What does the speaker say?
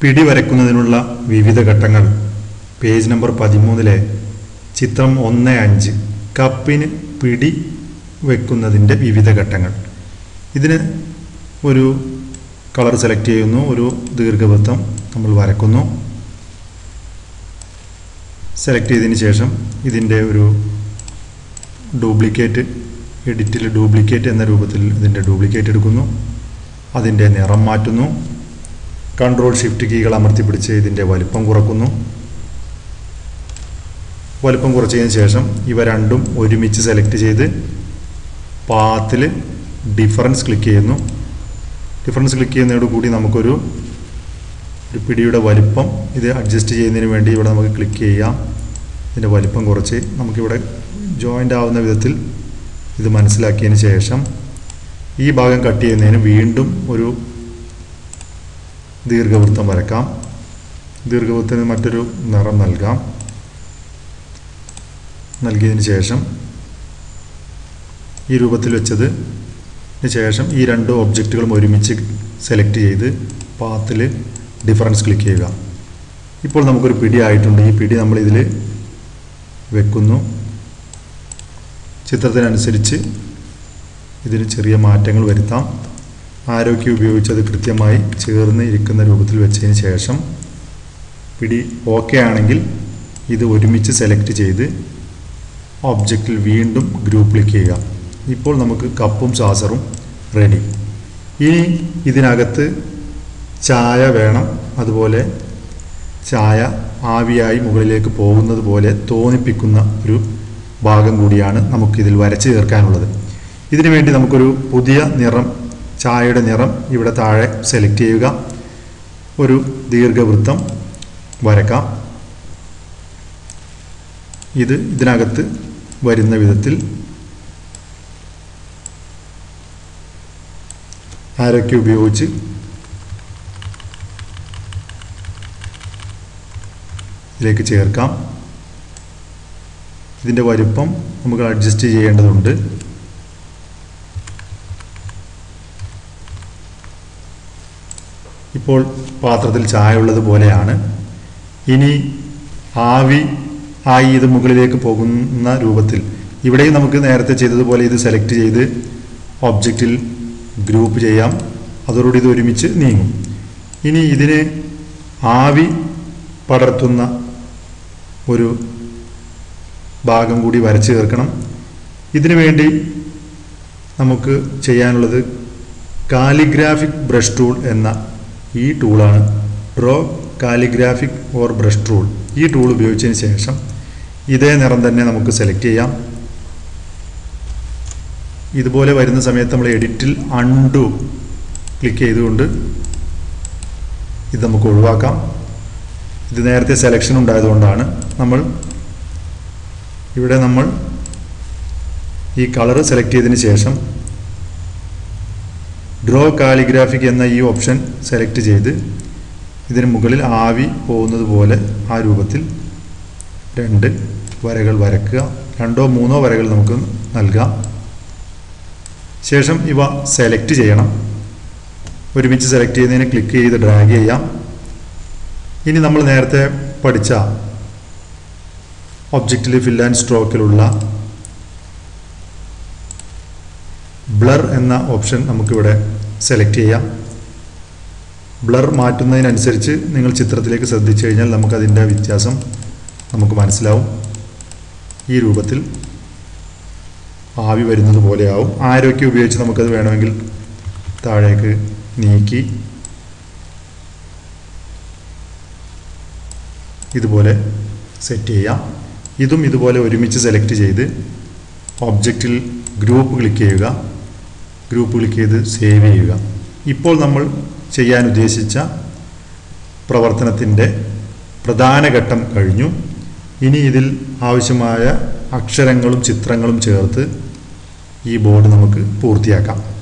പിടി വരയ്ക്കുന്നതിനുള്ള വിവിധ ഘട്ടങ്ങൾ പേജ് നമ്പർ പതിമൂന്നിലെ ചിത്രം ഒന്ന് അഞ്ച് കപ്പിന് പിടി വെക്കുന്നതിൻ്റെ വിവിധ ഘട്ടങ്ങൾ ഇതിന് ഒരു കളർ സെലക്ട് ചെയ്യുന്നു ഒരു ദീർഘവൃത്തം നമ്മൾ വരക്കുന്നു സെലക്ട് ചെയ്തതിന് ശേഷം ഇതിൻ്റെ ഒരു ഡ്യൂപ്ലിക്കേറ്റ് എഡിറ്റിൽ ഡ്യൂപ്ലിക്കേറ്റ് എന്ന രൂപത്തിൽ ഇതിൻ്റെ ഡ്യൂപ്ലിക്കേറ്റ് എടുക്കുന്നു അതിൻ്റെ നിറം മാറ്റുന്നു കൺട്രോൾ ഷിഫ്റ്റ് കീകൾ അമർത്തിപ്പിടിച്ച് ഇതിൻ്റെ വലിപ്പം കുറക്കുന്നു വലിപ്പം കുറച്ചതിന് ശേഷം ഇവ രണ്ടും ഒരുമിച്ച് സെലക്ട് ചെയ്ത് പാത്തിൽ ഡിഫറൻസ് ക്ലിക്ക് ചെയ്യുന്നു ഡിഫറൻസ് ക്ലിക്ക് ചെയ്യുന്നതോടുകൂടി നമുക്കൊരു ഒരു പിടിയുടെ വലിപ്പം ഇത് അഡ്ജസ്റ്റ് ചെയ്യുന്നതിന് വേണ്ടി ഇവിടെ നമുക്ക് ക്ലിക്ക് ചെയ്യാം ഇതിൻ്റെ വലിപ്പം കുറച്ച് നമുക്കിവിടെ ജോയിൻ്റ് ആവുന്ന വിധത്തിൽ ഇത് മനസ്സിലാക്കിയതിന് ശേഷം ഈ ഭാഗം കട്ട് ചെയ്യുന്നതിന് വീണ്ടും ഒരു ദീർഘവൃത്തം വരക്കാം ദീർഘവൃത്തത്തിന് മറ്റൊരു നിറം നൽകാം നൽകിയതിന് ശേഷം ഈ രൂപത്തിൽ വെച്ചത് ശേഷം ഈ രണ്ട് ഒബ്ജക്റ്റുകളും ഒരുമിച്ച് സെലക്ട് ചെയ്ത് പാത്തിൽ ഡിഫറൻസ് ക്ലിക്ക് ചെയ്യുക ഇപ്പോൾ നമുക്കൊരു പിടി ആയിട്ടുണ്ട് ഈ പിടി നമ്മൾ ഇതിൽ വെക്കുന്നു ചിത്രത്തിനനുസരിച്ച് ഇതിന് ചെറിയ മാറ്റങ്ങൾ വരുത്താം ആരോഗ്യം ഉപയോഗിച്ച് അത് കൃത്യമായി ചേർന്ന് ഇരിക്കുന്ന രൂപത്തിൽ വെച്ചതിന് ശേഷം പിടി ഓക്കെ ആണെങ്കിൽ ഇത് ഒരുമിച്ച് സെലക്ട് ചെയ്ത് ഒബ്ജക്റ്റിൽ വീണ്ടും ഗ്രൂപ്പ് ക്ലിക്ക് ചെയ്യുക ഇപ്പോൾ നമുക്ക് കപ്പും സാസറും റെഡി ഇനി ഇതിനകത്ത് ചായ വേണം അതുപോലെ ചായ ആവിയായി മുകളിലേക്ക് പോകുന്നത് പോലെ തോന്നിപ്പിക്കുന്ന ഒരു ഭാഗം കൂടിയാണ് നമുക്കിതിൽ വരച്ച് ചേർക്കാനുള്ളത് ഇതിനു വേണ്ടി നമുക്കൊരു പുതിയ നിറം ചായയുടെ നിറം ഇവിടെ താഴെ സെലക്ട് ചെയ്യുക ഒരു ദീർഘവൃത്തം വരക്കാം ഇത് ഇതിനകത്ത് വരുന്ന വിധത്തിൽ ആരൊക്കെ ഉപയോഗിച്ച് ഇതിലേക്ക് ചേർക്കാം ഇതിൻ്റെ വലുപ്പം നമുക്ക് അഡ്ജസ്റ്റ് ചെയ്യേണ്ടതുണ്ട് ഇപ്പോൾ പാത്രത്തിൽ ചായ ഉള്ളത് പോലെയാണ് ഇനി ആവി ആയി ഇത് മുകളിലേക്ക് പോകുന്ന രൂപത്തിൽ ഇവിടെയും നമുക്ക് നേരത്തെ ചെയ്തതുപോലെ ഇത് സെലക്ട് ചെയ്ത് ഒബ്ജക്റ്റിൽ ഗ്രൂപ്പ് ചെയ്യാം അതോടുകൂടി ഇത് ഒരുമിച്ച് നീങ്ങും ഇനി ഇതിന് ആവി പടർത്തുന്ന ഒരു ഭാഗം കൂടി വരച്ച് ചേർക്കണം ഇതിനു വേണ്ടി നമുക്ക് ചെയ്യാനുള്ളത് കാലിഗ്രാഫിക് ബ്രഷ് ടൂൾ എന്ന ഈ ടൂളാണ് draw calligraphic or brush tool ഈ ടൂൾ ഉപയോഗിച്ചതിന് ശേഷം ഇതേ നിറം തന്നെ നമുക്ക് സെലക്ട് ചെയ്യാം ഇതുപോലെ വരുന്ന സമയത്ത് നമ്മൾ എഡിറ്റിൽ അൺഡു ക്ലിക്ക് ചെയ്തുകൊണ്ട് ഇത് നമുക്ക് ഒഴിവാക്കാം ഇത് നേരത്തെ സെലക്ഷൻ ഉണ്ടായതുകൊണ്ടാണ് നമ്മൾ ഇവിടെ നമ്മൾ ഈ കളർ സെലക്ട് ചെയ്തതിന് ശേഷം ഡ്രോ കാലിഗ്രാഫിക് എന്ന ഈ ഓപ്ഷൻ സെലക്ട് ചെയ്ത് ഇതിന് മുകളിൽ ആവി പോകുന്നത് പോലെ ആ രൂപത്തിൽ രണ്ട് വരകൾ വരക്കുക രണ്ടോ മൂന്നോ വരകൾ നമുക്ക് നൽകാം ശേഷം ഇവ സെലക്ട് ചെയ്യണം ഒരുമിച്ച് സെലക്ട് ചെയ്യുന്നതിന് ക്ലിക്ക് ചെയ്ത് ഡ്രാഗ് ചെയ്യാം ഇനി നമ്മൾ നേരത്തെ പഠിച്ച ഒബ്ജക്റ്റിൽ ഫിൽ ആൻഡ് സ്ട്രോക്കിലുള്ള ബ്ലർ എന്ന ഓപ്ഷൻ നമുക്കിവിടെ സെലക്ട് ചെയ്യാം ബ്ലർ മാറ്റുന്നതിനനുസരിച്ച് നിങ്ങൾ ചിത്രത്തിലേക്ക് ശ്രദ്ധിച്ചു കഴിഞ്ഞാൽ നമുക്കതിൻ്റെ വ്യത്യാസം നമുക്ക് മനസ്സിലാവും ഈ രൂപത്തിൽ ആവി വരുന്നത് പോലെയാവും ആരോഗ്യം ഉപയോഗിച്ച് നമുക്കത് വേണമെങ്കിൽ താഴേക്ക് നീക്കി ഇതുപോലെ സെറ്റ് ചെയ്യാം ഇതും ഇതുപോലെ ഒരുമിച്ച് സെലക്ട് ചെയ്ത് ഒബ്ജക്റ്റിൽ ഗ്രൂപ്പ് ക്ലിക്ക് ചെയ്യുക ഗ്രൂപ്പ് ക്ലിക്ക് ചെയ്ത് സേവ് ചെയ്യുക ഇപ്പോൾ നമ്മൾ ചെയ്യാൻ ഉദ്ദേശിച്ച പ്രവർത്തനത്തിൻ്റെ പ്രധാന ഘട്ടം കഴിഞ്ഞു ഇനി ഇതിൽ ആവശ്യമായ അക്ഷരങ്ങളും ചിത്രങ്ങളും ചേർത്ത് ഈ ബോർഡ് നമുക്ക് പൂർത്തിയാക്കാം